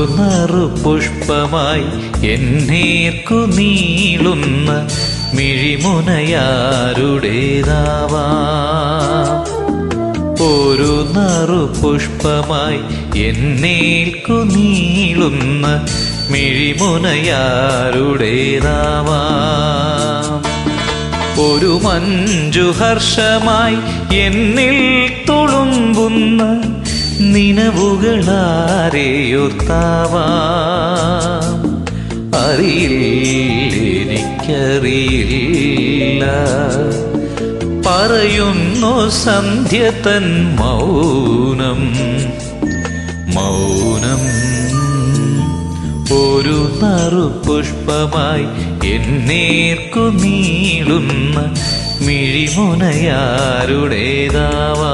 നറുപുഷ്പമായി എന്നേർക്കു നീളുന്ന മിഴിമുനയാരുടേതാവാം ഒരു നറുപുഷ്പമായി എന്നേൽക്കു നീളുന്ന മിഴിമുനയാരുടേതാവാം ഒരു മഞ്ജുഹർഷമായി എന്നിൽ തുളുമ്പുന്ന നിനവുകളാരെയൊത്താവാം അറിയില്ലെനിക്കറിയില്ല പറയുന്നു സന്ധ്യ തൻ മൗനം മൗനം ഒരു നറുപുഷ്പമായി എന്നേർക്കു നീളുന്ന മിഴിമുനയാരുടേതാവാ